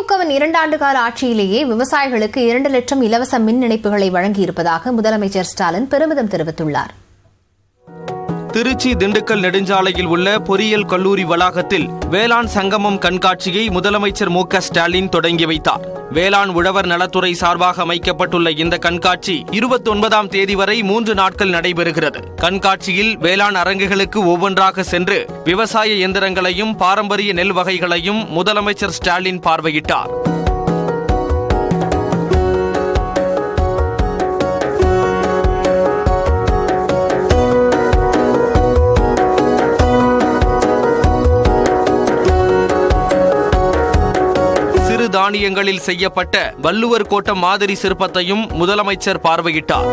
திமுகவின் இரண்டாண்டு கால ஆட்சியிலேயே விவசாயிகளுக்கு இரண்டு லட்சம் இலவச மின் இணைப்புகளை வழங்கியிருப்பதாக முதலமைச்சர் ஸ்டாலின் பெருமிதம் தெரிவித்துள்ளார் திருச்சி திண்டுக்கல் நெடுஞ்சாலையில் உள்ள பொறியியல் கல்லூரி வளாகத்தில் வேளாண் சங்கமம் கண்காட்சியை முதலமைச்சர் மு க ஸ்டாலின் தொடங்கி வைத்தார் வேளாண் உழவர் நலத்துறை சார்பாக அமைக்கப்பட்டுள்ள இந்த கண்காட்சி இருபத்தி ஒன்பதாம் தேதி வரை மூன்று நாட்கள் நடைபெறுகிறது கண்காட்சியில் வேளாண் அரங்குகளுக்கு ஒவ்வொன்றாக சென்று விவசாய இயந்திரங்களையும் பாரம்பரிய நெல் வகைகளையும் முதலமைச்சர் ஸ்டாலின் பார்வையிட்டார் சிறு தானியங்களில் செய்யப்பட்ட வள்ளுவர் கோட்டம் மாதிரி சிற்பத்தையும் முதலமைச்சர் பார்வையிட்டார்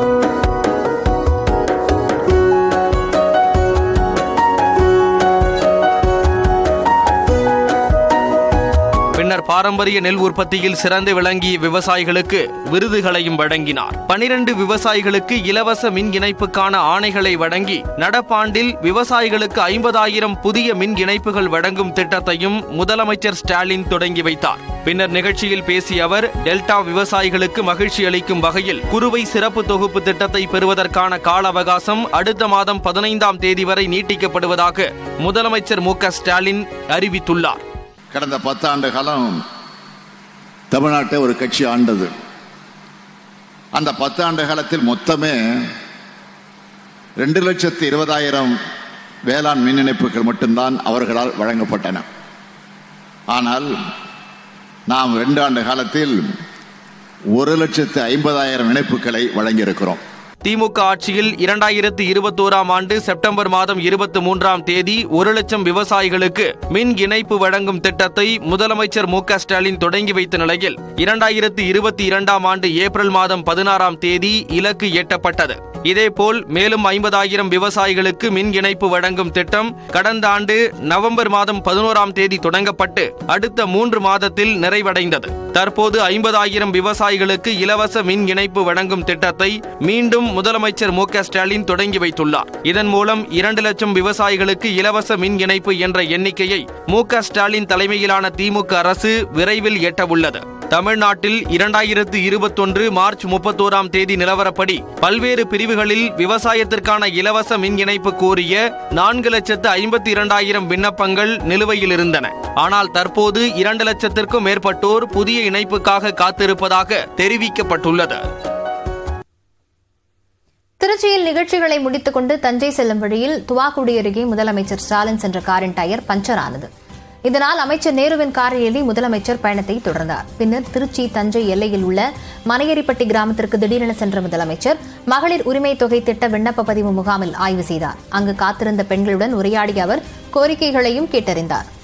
பின்னர் பாரம்பரிய நெல் உற்பத்தியில் சிறந்து விளங்கிய விவசாயிகளுக்கு விருதுகளையும் வழங்கினார் பனிரெண்டு விவசாயிகளுக்கு இலவச மின் இணைப்புக்கான ஆணைகளை வழங்கி நடப்பாண்டில் விவசாயிகளுக்கு ஐம்பதாயிரம் புதிய மின் இணைப்புகள் வழங்கும் திட்டத்தையும் முதலமைச்சர் ஸ்டாலின் தொடங்கி வைத்தார் பின்னர் நிகழ்ச்சியில் பேசிய அவர் டெல்டா விவசாயிகளுக்கு மகிழ்ச்சி அளிக்கும் வகையில் குறுவை சிறப்பு தொகுப்பு திட்டத்தை பெறுவதற்கான கால அவகாசம் அடுத்த மாதம் பதினைந்தாம் தேதி வரை நீட்டிக்கப்படுவதாக முதலமைச்சர் மு க ஸ்டாலின் அறிவித்துள்ளார் கடந்த பத்தாண்டு காலம் தமிழ்நாட்டை ஒரு கட்சி ஆண்டது அந்த பத்தாண்டு காலத்தில் மொத்தமே ரெண்டு லட்சத்து இருபதாயிரம் வேளாண் மின் இணைப்புகள் மட்டும்தான் அவர்களால் வழங்கப்பட்டன ஆனால் நாம் ரெண்டு ஆண்டு காலத்தில் ஒரு லட்சத்து ஐம்பதாயிரம் இணைப்புகளை வழங்கியிருக்கிறோம் திமுக ஆட்சியில் இரண்டாயிரத்து இருபத்தோராம் ஆண்டு செப்டம்பர் மாதம் இருபத்தி மூன்றாம் தேதி ஒரு லட்சம் விவசாயிகளுக்கு மின் இணைப்பு வழங்கும் திட்டத்தை முதலமைச்சர் மு க ஸ்டாலின் தொடங்கி வைத்த நிலையில் இரண்டாயிரத்து இருபத்தி இரண்டாம் ஆண்டு ஏப்ரல் மாதம் பதினாறாம் தேதி இலக்கு எட்டப்பட்டது இதேபோல் மேலும் ஐம்பதாயிரம் விவசாயிகளுக்கு மின் இணைப்பு வழங்கும் திட்டம் கடந்த ஆண்டு நவம்பர் மாதம் பதினோராம் தேதி தொடங்கப்பட்டு அடுத்த மூன்று மாதத்தில் நிறைவடைந்தது தற்போது ஐம்பதாயிரம் விவசாயிகளுக்கு இலவச மின் இணைப்பு வழங்கும் திட்டத்தை மீண்டும் முதலமைச்சர் மு க ஸ்டாலின் தொடங்கி வைத்துள்ளார் இதன் மூலம் இரண்டு லட்சம் விவசாயிகளுக்கு இலவச மின் இணைப்பு என்ற எண்ணிக்கையை மு க ஸ்டாலின் தலைமையிலான திமுக அரசு விரைவில் எட்டவுள்ளது தமிழ்நாட்டில் இரண்டாயிரத்து இருபத்தொன்று மார்ச் முப்பத்தோராம் தேதி நிலவரப்படி பல்வேறு பிரிவுகளில் விவசாயத்திற்கான இலவச மின் இணைப்பு கோரிய நான்கு லட்சத்து ஐம்பத்தி இரண்டாயிரம் விண்ணப்பங்கள் நிலுவையில் இருந்தன ஆனால் தற்போது இரண்டு லட்சத்திற்கும் மேற்பட்டோர் புதிய இணைப்புக்காக காத்திருப்பதாக தெரிவிக்கப்பட்டுள்ளது திருச்சியில் நிகழ்ச்சிகளை முடித்துக் கொண்டு தஞ்சை செல்லும் வழியில் துவாக்குடி அருகே முதலமைச்சர் ஸ்டாலின் சென்ற காரின் டயர் பஞ்சர் ஆனது இதனால் அமைச்சர் நேருவின் காரில் ஏறி முதலமைச்சர் பயணத்தை தொடர்ந்தார் பின்னர் திருச்சி தஞ்சை எல்லையில் உள்ள மனையரிப்பட்டி கிராமத்திற்கு திடீரென சென்ற முதலமைச்சர் மகளிர் உரிமை தொகை திட்ட விண்ணப்ப பதிவு முகாமில் ஆய்வு செய்தார் அங்கு காத்திருந்த பெண்களுடன் உரையாடிய அவர் கோரிக்கைகளையும் கேட்டறிந்தார்